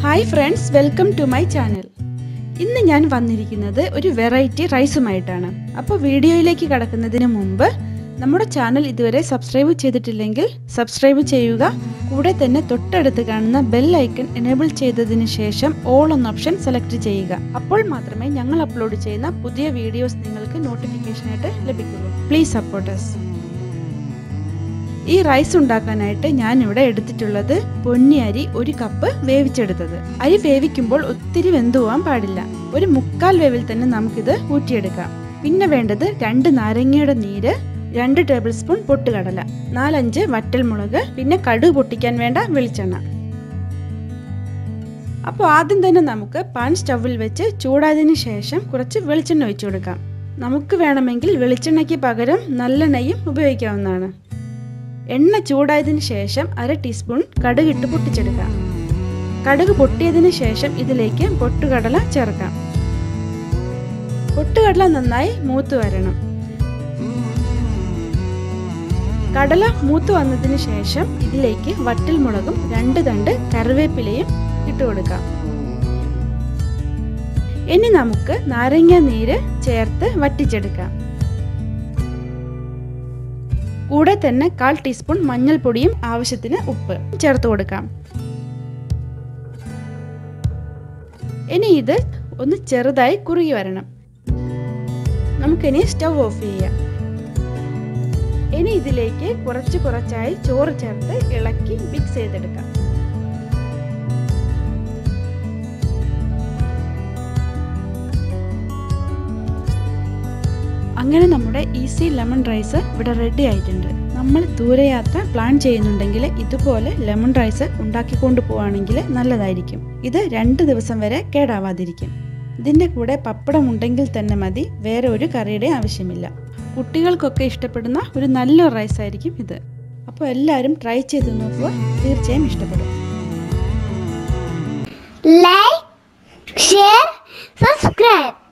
Hi friends welcome to my channel ഇന്ന് ഞാൻ വന്നിരിക്കുന്നത് ഒരു വെറൈറ്റി റൈസുമായിട്ടാണ് അപ്പോൾ വീഡിയോയിലേക്ക് കടക്കുന്നതിന് മുമ്പ് നമ്മുടെ ചാനൽ ഇതുവരെ സബ്സ്ക്രൈബ് ചെയ്തിട്ടില്ലെങ്കിൽ സബ്സ്ക്രൈബ് ചെയ്യുക കൂടെ തന്നെ തൊട്ടടുത്ത് കാണുന്ന ബെൽ ഐക്കൺ എനേബിൾ ചെയ്തതിന് ശേഷം ഓൾ എന്ന ഓപ്ഷൻ സെലക്ട് ചെയ്യുക അപ്പോൾ മാത്രമേ ഞങ്ങൾ അപ്ലോഡ് ചെയ്യുന്ന പുതിയ വീഡിയോസ് നിങ്ങൾക്ക് നോട്ടിഫിക്കേഷനായിട്ട് ലഭിക്കുള്ളൂ പ്ലീസ് സപ്പോർട്ട് us ഈ റൈസ് ഉണ്ടാക്കാനായിട്ട് ഞാൻ ഇവിടെ എടുത്തിട്ടുള്ളത് പൊന്നി അരി ഒരു കപ്പ് വേവിച്ചെടുത്തത് അരി വേവിക്കുമ്പോൾ ഒത്തിരി വെന്തു പോകാൻ പാടില്ല ഒരു മുക്കാൽ വേവിൽ തന്നെ നമുക്കിത് ഊറ്റിയെടുക്കാം പിന്നെ വേണ്ടത് രണ്ട് നാരങ്ങയുടെ നീര് രണ്ട് ടേബിൾ സ്പൂൺ പൊട്ടുകടല നാലഞ്ച് വറ്റൽമുളക് പിന്നെ കടുക് പൊട്ടിക്കാൻ വേണ്ട വെളിച്ചെണ്ണ അപ്പോൾ ആദ്യം തന്നെ നമുക്ക് പാൻ സ്റ്റൗവിൽ വെച്ച് ചൂടായതിനു ശേഷം കുറച്ച് വെളിച്ചെണ്ണ ഒഴിച്ചു കൊടുക്കാം നമുക്ക് വേണമെങ്കിൽ വെളിച്ചെണ്ണയ്ക്ക് പകരം നല്ലെണ്ണയും ഉപയോഗിക്കാവുന്നതാണ് എണ്ണ ചൂടായതിനു ശേഷം അര ടീസ്പൂൺ കടുകിട്ട് പൊട്ടിച്ചെടുക്കാം കടുക് പൊട്ടിയതിന് ശേഷം ഇതിലേക്ക് പൊട്ടുകടല ചേർക്കാം പൊട്ടുകടല നന്നായി മൂത്ത് വരണം കടല മൂത്ത് വന്നതിന് ശേഷം ഇതിലേക്ക് വറ്റൽ മുളകും രണ്ട് തണ്ട് കറിവേപ്പിലയും ഇട്ട് കൊടുക്കാം ഇനി നമുക്ക് നാരങ്ങ നീര് ചേർത്ത് വറ്റിച്ചെടുക്കാം കൂടെ തന്നെ കാൽ ടീസ്പൂൺ മഞ്ഞൾപ്പൊടിയും ആവശ്യത്തിന് ഉപ്പ് ചേർത്ത് കൊടുക്കാം ഇനി ഇത് ഒന്ന് ചെറുതായി കുറുകി വരണം നമുക്കിനി സ്റ്റൗ ഓഫ് ചെയ്യാം ഇനി ഇതിലേക്ക് കുറച്ച് കുറച്ചായി ചോറ് ചേർത്ത് ഇളക്കി മിക്സ് ചെയ്തെടുക്കാം അങ്ങനെ നമ്മുടെ ഈസി ലെമൺ റൈസ് ഇവിടെ റെഡി ആയിട്ടുണ്ട് നമ്മൾ ദൂരയാത്ര പ്ലാൻ ചെയ്യുന്നുണ്ടെങ്കിൽ ഇതുപോലെ ലെമൺ റൈസ് ഉണ്ടാക്കിക്കൊണ്ട് പോവുകയാണെങ്കിൽ നല്ലതായിരിക്കും ഇത് രണ്ട് ദിവസം വരെ കേടാവാതിരിക്കും ഇതിൻ്റെ കൂടെ പപ്പടം ഉണ്ടെങ്കിൽ തന്നെ മതി വേറെ ഒരു കറിയുടെ ആവശ്യമില്ല കുട്ടികൾക്കൊക്കെ ഇഷ്ടപ്പെടുന്ന ഒരു നല്ല റൈസ് ആയിരിക്കും ഇത് അപ്പോൾ എല്ലാവരും ട്രൈ ചെയ്ത് നോക്കുക തീർച്ചയായും ഇഷ്ടപ്പെടും like, share, subscribe.